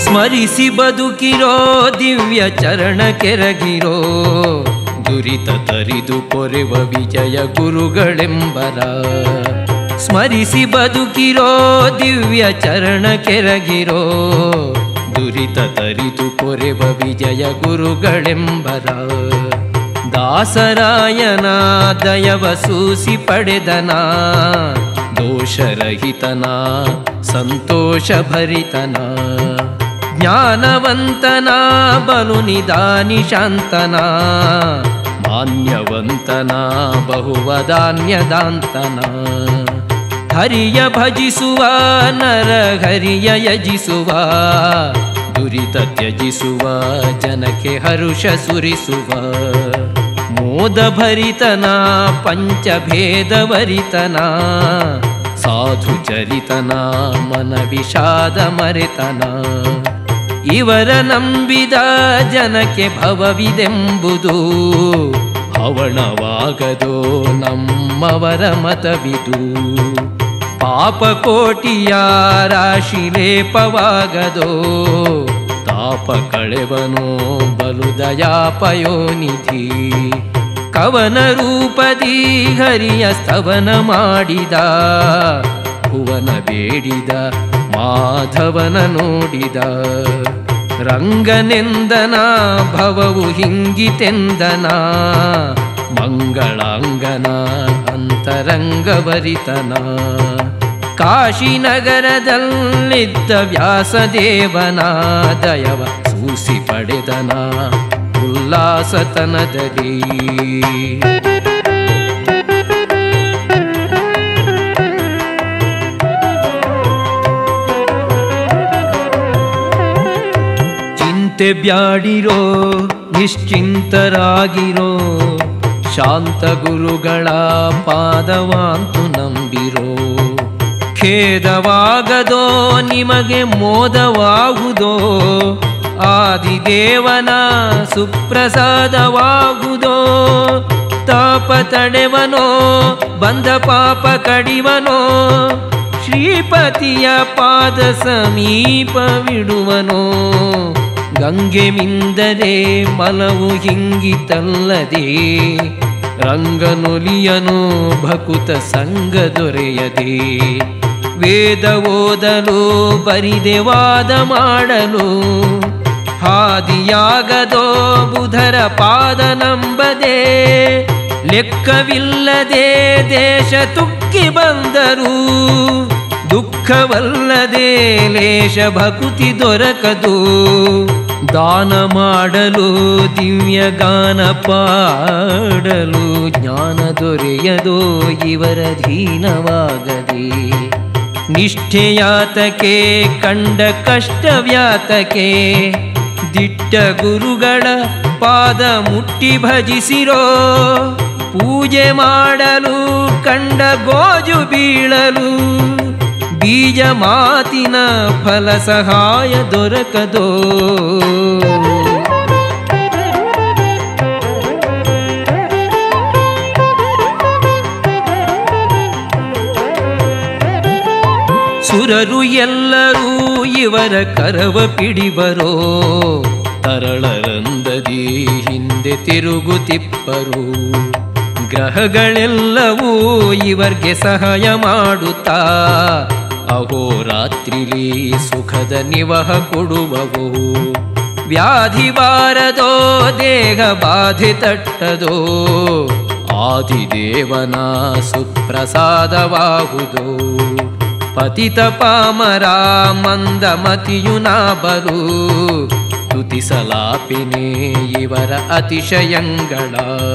ಸ್ಮರಿಸಿ ಬದುಕಿರೋ ದಿವ್ಯ ಚರಣ ಕೆರಗಿರೋ ದುರಿತ ತರಿದು ಪೊರೆವ ವಿಜಯ ಗುರುಗಳೆಂಬರ ಸ್ಮರಿಸಿ ಬದುಕಿರೋ ದಿವ್ಯ ಚರಣ ಕೆರಗಿರೋ ದುರಿತ ತರಿದು ಪೊರೆವ ವಿಜಯ ಗುರುಗಳೆಂಬರ ದಾಸರಾಯನ ದಯವ ಸೂಸಿ ಪಡೆದನ ದೋಷರಹಿತನ ಸಂತೋಷ ಭರಿತನ ಜ್ಞಾನವಂತನ ಬಲು ನಿಧಾನಿ ಶಾಂತನ ಮಾನ್ಯವಂತನ ಬಹುವದಾನ್ಯದಾಂತನ ಹರಿಯ ಭಜಿಸುವ ನರ ಹರಿಯ ಯಜಿಸುವ ದುರಿತ ತ್ಯಜಿಸುವ ಜನಕ್ಕೆ ಹರುಷ ಸುರಿಸುವ ಮೋದ ಭರಿತನ ಪಂಚಭೇದವರಿತನ ಸಾಧು ಚರಿತನ ಮನ ವಿಷಾದ ಮರೆತನ ಇವರ ನಂಬಿದ ಜನಕ್ಕೆ ಭವವಿದೆಂಬುದು ಹವಣವಾಗದೋ ನಮ್ಮವರ ಮತವಿದು ಪಾಪ ಕೋಟಿಯ ರಾಶಿ ಲೇಪವಾಗದೋ ತಾಪ ಕಳೆವನೋ ಬಲು ದಯಾಪಯೋನಿಧಿ ಕವನ ರೂಪದಿ ಹರಿಯ ಸ್ತವನ ಮಾಡಿದ ಭುವನ ಬೇಡಿದ ಮಾಧವನ ನೋಡಿದ ರಂಗನೆಂದನ ಭವವು ಹಿಂಗಿತೆಂದನ ಮಂಗಳಾಂಗನ ಅಂತರಂಗವರಿತನ ಕಾಶಿನಗರದಲ್ಲಿದ್ದ ವ್ಯಾಸದೇವನ ದಯವ ಸೂಸಿ ಪಡೆದನ ಉಲ್ಲಾಸತನದಲ್ಲಿ ಚಿಂತೆ ಬ್ಯಾಡಿರೋ ನಿಶ್ಚಿಂತರಾಗಿರೋ ಶಾಂತ ಗುರುಗಳ ಪಾದವಾಂತು ನಂಬಿರೋ ಖೇದವಾಗದೋ ನಿಮಗೆ ಮೋದವಾಗುವುದೋ ಆದಿದೇವನ ಸುಪ್ರಸಾದವಾಗುವುದೋ ತಾಪ ತಡೆವನೋ ಬಂದ ಪಾಪ ಕಡಿವನೋ ಶ್ರೀಪತಿಯ ಪಾದ ಸಮೀಪವಿಡುವನೋ ಗಂಗೆ ಮಿಂದರೆ ಮಲವು ಹಿಂಗಿತಲ್ಲದೆ ರಂಗನೊಲಿಯನು ಭಕುತ ಸಂಗ ದೊರೆಯದೆ ವೇದ ಓದಲು ಬರಿದೆ ವಾದ ಮಾಡಲು ಹಾದಿಯಾಗದೋ ಬುಧರ ಪಾದ ನಂಬದೆ ಲೆಕ್ಕವಿಲ್ಲದೆ ದೇಶ ತುಕ್ಕಿ ಬಂದರು ದುಃಖವಲ್ಲದೆ ಲೇಷ ಭಕುತಿ ದೊರಕದು ದಾನ ಮಾಡಲು ದಿವ್ಯ ಗಾನ ಪಾಡಲು ಜ್ಞಾನ ದೊರೆಯದೋ ಇವರ ಧೀನವಾಗದೆ ನಿಷ್ಠೆಯಾತಕೆ ಕಂಡ ಕಷ್ಟವ್ಯಾತಕೆ ದಿಟ್ಟ ಗುರುಗಳ ಪಾದ ಮುಟ್ಟಿ ಭಜಿಸಿರೋ ಪೂಜೆ ಮಾಡಲು ಕಂಡ ಗೋಜು ಬೀಳಲು ಬೀಜ ಮಾತಿನ ಫಲ ಸಹಾಯ ದೊರಕದೋ ಸುರರು ಎಲ್ಲರೂ ಇವರ ಕರವ ಪಿಡಿಬರೋ ತರಳರಂದದಿ ಹಿಂದೆ ತಿರುಗುತಿಪ್ಪರು ಗ್ರಹಗಳೆಲ್ಲವೂ ಇವರ್ಗೆ ಸಹಾಯ ಮಾಡುತ್ತಾ ಅಹೋರಾತ್ರಿಲಿ ಸುಖದ ನಿವಹ ಕೊಡುವವು ವ್ಯಾಧಿ ಬಾರದೋ ದೇಹ ಬಾಧೆ ತಟ್ಟದೋ ಆದಿದೇವನ ಸುಪ್ರಸಾದವಾಗುವುದು ಪತಿತ ಪಾಮರ ಮಂದಮತಿಯು ನಾಬರು ತುತಿಸಲಾಪಿನೇ ಇವರ ಅತಿಶಯಂಗಳ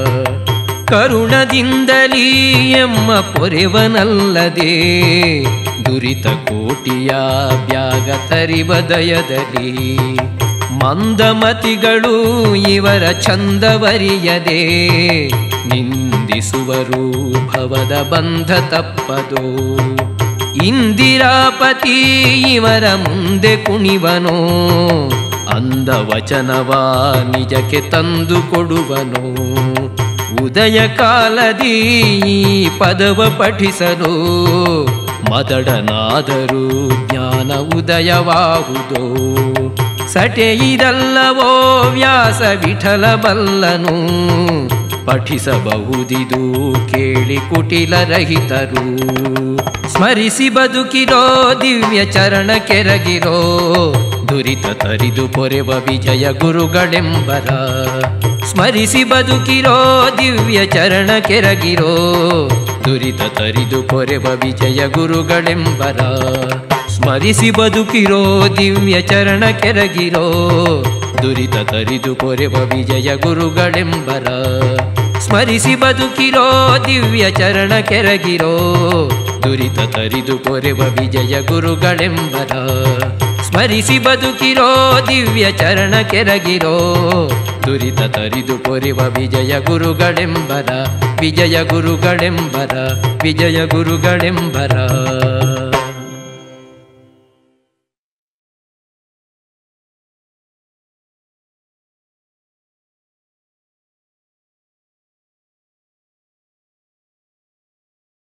ಕರುಣದಿಂದಲೀ ಎಮ್ಮ ಪೊರೆವನಲ್ಲದೆ ದುರಿತ ಕೋಟಿಯ ಬ್ಯಾಗ ತರಿವ ದಯದಲ್ಲಿ ಮಂದಮತಿಗಳು ಇವರ ಚಂದವರಿಯದೆ ನಿಂದಿಸುವರು ಭವದ ಬಂಧ ತಪ್ಪದು ಇಂದಿರಾಪತಿ ಇವರ ಮುಂದೆ ಕುಣಿವನೋ ಅಂದ ವಚನವ ನಿಜಕ್ಕೆ ತಂದು ಕೊಡುವನು ಉದಯ ಕಾಲದಿ ಈ ಪದವ ಪಠಿಸಲು ಮದಡನಾದರೂ ಜ್ಞಾನ ಉದಯವಾಹುದೋ ಸಟೆಯಿದಲ್ಲವೋ ವ್ಯಾಸ ವಿಠಲ ಬಲ್ಲನು ಪಠಿಸಬಹುದಿದು ಕೇಳಿ ಕುಟಿಲ ರಹಿತರು ಸ್ಮರಿಸಿ ಬದುಕಿರೋ ದಿವ್ಯ ಚರಣ ಕೆರಗಿರೋ ದುರಿತ ತರಿದು ಪೊರೆವ ವಿಜಯ ಗುರುಗಳೆಂಬರ ಸ್ಮರಿಸಿ ಬದುಕಿರೋ ದಿವ್ಯ ಚರಣ ಕೆರಗಿರೋ ದುರಿತ ತರಿದು ಪೊರೆವ ವಿಜಯ ಗುರುಗಳೆಂಬರ ಸ್ಮರಿಸಿ ಬದುಕಿರೋ ದಿವ್ಯ ಚರಣ ಕೆರಗಿರೋ ದುರಿತ ತರಿದು ಪೊರೆವ ವಿಜಯ ಗುರುಗಳೆಂಬರ ಸ್ಮರಿಸಿ ಬದುಕಿರೋ ದಿವ್ಯ ಚರಣ ಕೆರಗಿರೋ ದುರಿತ ತರಿದು ಪೊರೆವ ವಿಜಯ ಗುರುಗಳೆಂಬರ ಸ್ಮರಿಸಿ ಬದುಕಿರೋ ದಿವ್ಯ ಚರಣ ಕೆರಗಿರೋ ದುರಿತ ತರಿದು ಪೊರೆವ ವಿಜಯ ಗುರುಗಳೆಂಬರ ವಿಜಯ ಗುರುಗಳೆಂಬರ ವಿಜಯ ಗುರುಗಳೆಂಬರ